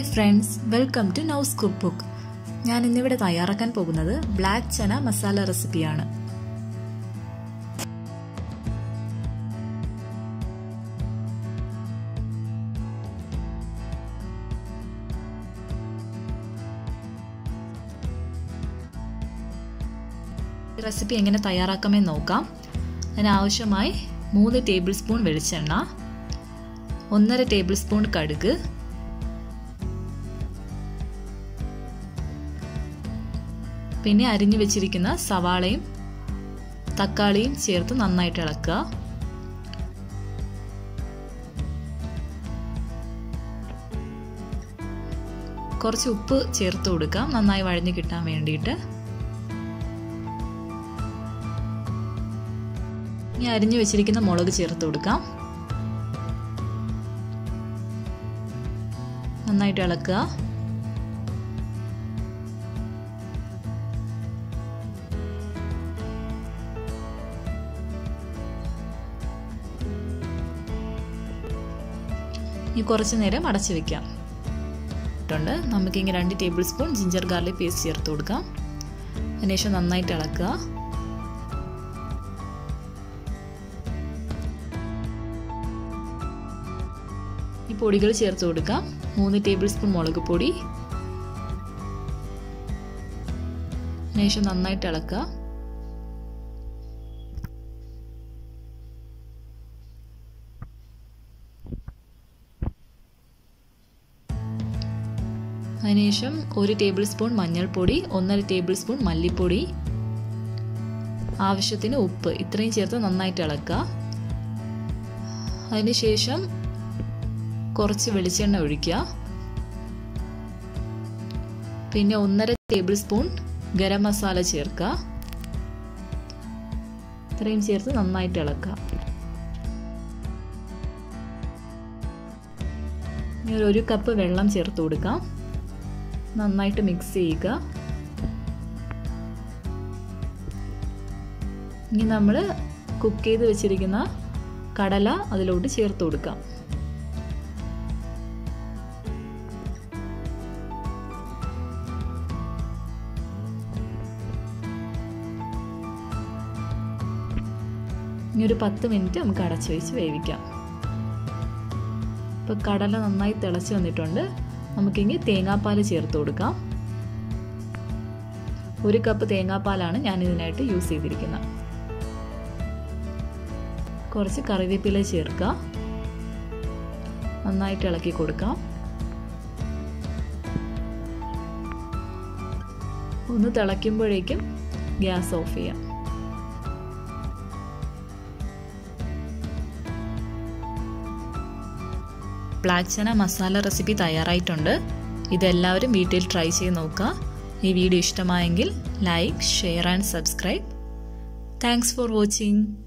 hi friends welcome to Naus cook book ഞാൻ ഇന്നിവിടെ തയ്യാറാക്കാൻ പോകുന്നത് ബ്ലാക്ക് ചന മസാല റെസിപ്പിയാണ് ഈ റെസിപ്പി എങ്ങനെ തയ്യാറാക്കാമെന്ന് നോക്കാം അതിനാവശ്യമായി മൂന്ന് ടേബിൾ സ്പൂൺ വെളിച്ചെണ്ണ ഒന്നര ടേബിൾ സ്പൂൺ കടുക് പിന്നെ അരിഞ്ഞു വെച്ചിരിക്കുന്ന സവാളയും തക്കാളിയും ചേർത്ത് നന്നായിട്ട് ഇളക്കുക കുറച്ച് ഉപ്പ് ചേർത്ത് കൊടുക്കാം നന്നായി വഴഞ്ഞു കിട്ടാൻ വേണ്ടിയിട്ട് ഇനി അരിഞ്ഞു വെച്ചിരിക്കുന്ന മുളക് ചേർത്ത് കൊടുക്കാം നന്നായിട്ട് ഇളക്കുക ഇനി കുറച്ച് നേരം അടച്ചു വെക്കാം ണ്ട് നമുക്കിങ്ങനെ രണ്ട് table spoon ginger garlic paste ചേർത്ത് കൊടുക്കാം അതിനുശേഷം നന്നായിട്ട് ഇളക്കുക ഈ പൊടികൾ ചേർത്ത് കൊടുക്കാം മൂന്ന് ടേബിൾ സ്പൂൺ മുളക് പൊടി അതിനുശേഷം നന്നായിട്ട് ഇളക്കുക അതിനുശേഷം ഒരു ടേബിൾ സ്പൂൺ മഞ്ഞൾപ്പൊടി ഒന്നര ടേബിൾ സ്പൂൺ മല്ലിപ്പൊടി ആവശ്യത്തിന് ഉപ്പ് ഇത്രയും ചേർത്ത് നന്നായിട്ട് ഇളക്കുക അതിനുശേഷം കുറച്ച് വെളിച്ചെണ്ണ ഒഴിക്കുക പിന്നെ ഒന്നര ടേബിൾ സ്പൂൺ ഗരം മസാല ചേർക്കുക ഇത്രയും ചേർത്ത് നന്നായിട്ട് ഇളക്കുക ഇനി ഒരു കപ്പ് വെള്ളം ചേർത്ത് കൊടുക്കാം നന്നായിട്ട് മിക്സ് ചെയ്യുക ഇനി നമ്മൾ കുക്ക് ചെയ്ത് വെച്ചിരിക്കുന്ന കടല അതിലോട്ട് ചേർത്ത് കൊടുക്കാം ഇനി ഒരു പത്ത് മിനിറ്റ് നമുക്ക് അടച്ചു വെച്ച് വേവിക്കാം ഇപ്പോൾ കടല നന്നായി തിളച്ച് വന്നിട്ടുണ്ട് നമുക്കിനി തേങ്ങാപ്പാൽ ചേർത്ത് കൊടുക്കാം ഒരു കപ്പ് തേങ്ങാപ്പാലാണ് ഞാൻ ഇതിനായിട്ട് യൂസ് ചെയ്തിരിക്കുന്നത് കുറച്ച് കറിവേപ്പില ചേർക്കുക നന്നായിട്ട് ഇളക്കി കൊടുക്കാം ഒന്ന് തിളയ്ക്കുമ്പോഴേക്കും ഗ്യാസ് ഓഫ് ചെയ്യാം ബ്ലാക്ക് ചന മസാല റെസിപ്പി തയ്യാറായിട്ടുണ്ട് ഇതെല്ലാവരും വീട്ടിൽ ട്രൈ ചെയ്ത് നോക്കുക ഈ വീഡിയോ ഇഷ്ടമായെങ്കിൽ like share and subscribe thanks for watching